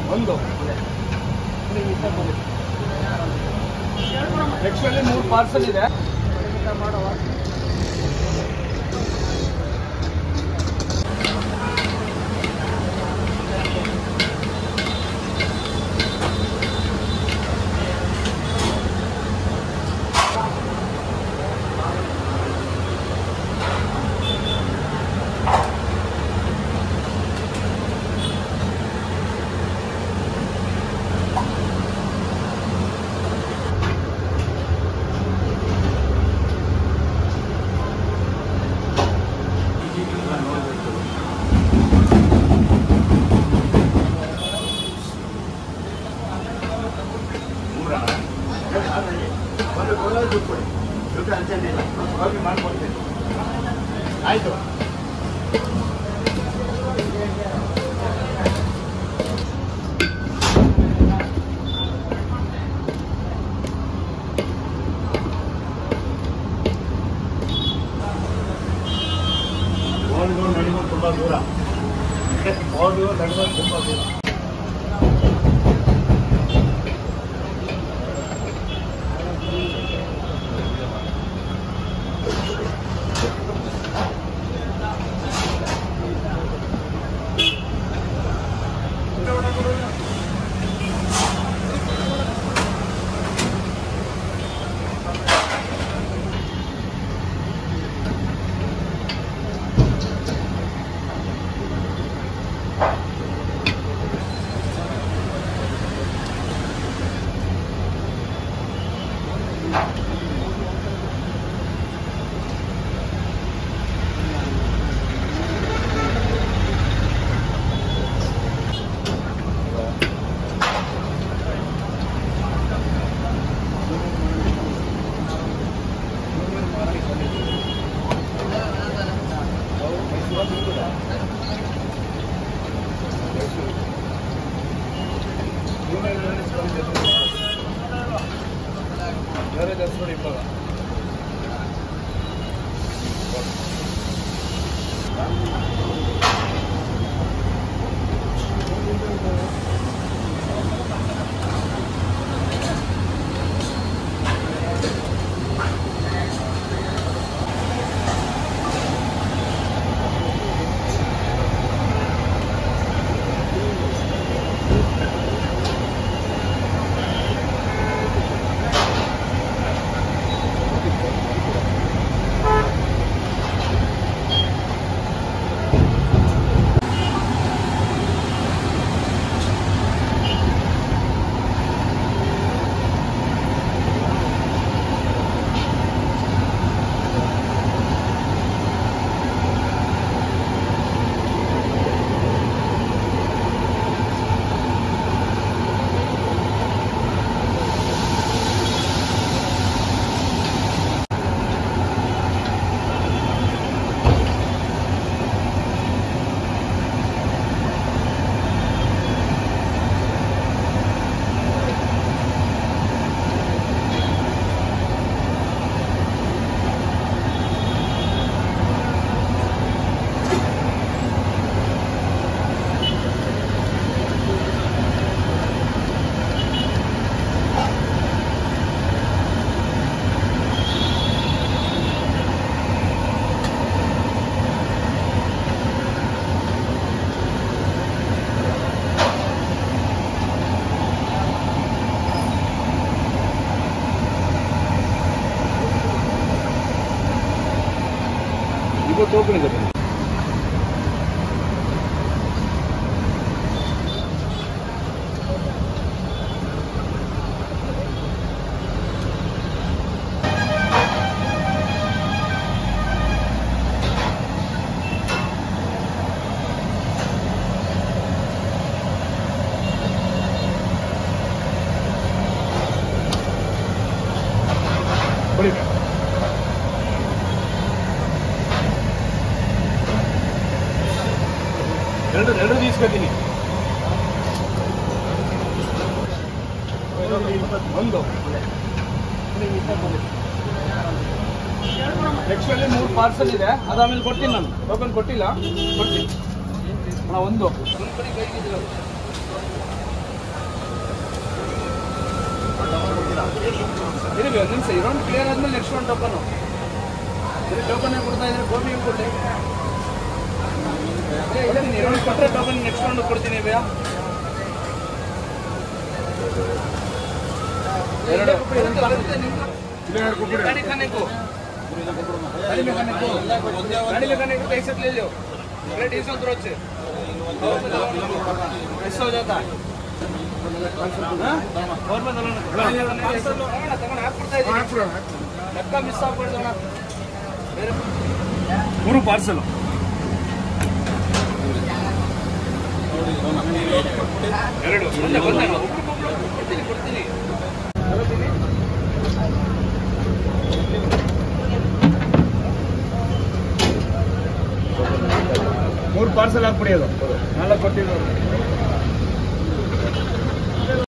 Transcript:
ಒಂದು ಆ್ಯಕ್ಚುಲಿ ಮೂರು ಪಾರ್ಸಲ್ ಇದೆ ಒಂದು ಕೋಲಾರ ದುಡ್ಡು ಕೊಡಿ ದುಡ್ಡು ಅರ್ಜೆಂಟ್ ಇಲ್ಲ ಹೋಗಿ ಮಾಡ್ಕೊಡ್ತೀನಿ ಆಯಿತು ಓಲ್ಡು ನಡಿಗೋದು ತುಂಬ ದೂರ ಓಲ್ಡು ನಡಿಗೋದು ತುಂಬ ದೂರ ಬೇರೆ ನೋಡಿ ಇವಾಗ ಇವತ್ತು ಓಪನ್ ಇದೆ ಬನ್ನಿ ಕೊಡಿ ಎರಡು ಎರಡು ಇಸ್ಕೊತೀನಿ ಒಂದು ಆ್ಯಕ್ಚುಲಿ ಮೂರು ಪಾರ್ಸಲ್ ಇದೆ ಅದಾದ್ಮೇಲೆ ಕೊಡ್ತೀನಿ ನಾನು ಟೋಕನ್ ಕೊಟ್ಟಿಲ್ಲ ಕೊಡ್ತೀನಿ ಅಣ್ಣ ಒಂದು ಇರಿ ಒಂದು ನಿಮಿಷ ಇರೋನ್ ಕ್ಲಿಯರ್ ಆದ್ಮೇಲೆ ನೆಕ್ಸ್ಟ್ ಒಂದು ಟೋಕನ್ ಬರೀ ಟೋಕನ್ ಕೊಡ್ತಾ ಇದ್ರೆ ಗೋಬಿ ಕೊಡ್ಲಿ ಇರೋನ್ ಕೊಟ್ಟರೆ ಟೋಕನ್ ನೆಕ್ಸ್ಟ್ ಒಂದು ಕೊಡ್ತೀನಿ ಭಯ ಎರಡು गाड़ी खाने को गाड़ी में खाने को गाड़ी में खाने को कैसे ले लो प्लेट इस उधर से ऐसा हो जाता है हाँ? और में दलोना ತಗೊಂಡು ಹಾಕ್ಬಿಡ್ತಾ ಇದ್ದೀನಿ ಲೆಕ್ಕ ಮಿಸ್ ಆಗ್ಬಾರ್ದು ಅಣ್ಣ ಬೇರೆ ಮೂರು ಪಾರ್ಸಲ್ ಎರಡು ಒಂದೇ ಒಂದೇ ಒಬ್ರಿಗೊಬ್ರು ಕೊಡ್ತೀನಿ ಕೊಡ್ತೀನಿ ಕೊಡ್ತೀನಿ ಮೂರು ಪಾರ್ಸಲ್ ಹಾಕ್ಬಿಡಿ ಅದು ನಾಲ್ಕು ಕೊಟ್ಟಿದ್ದು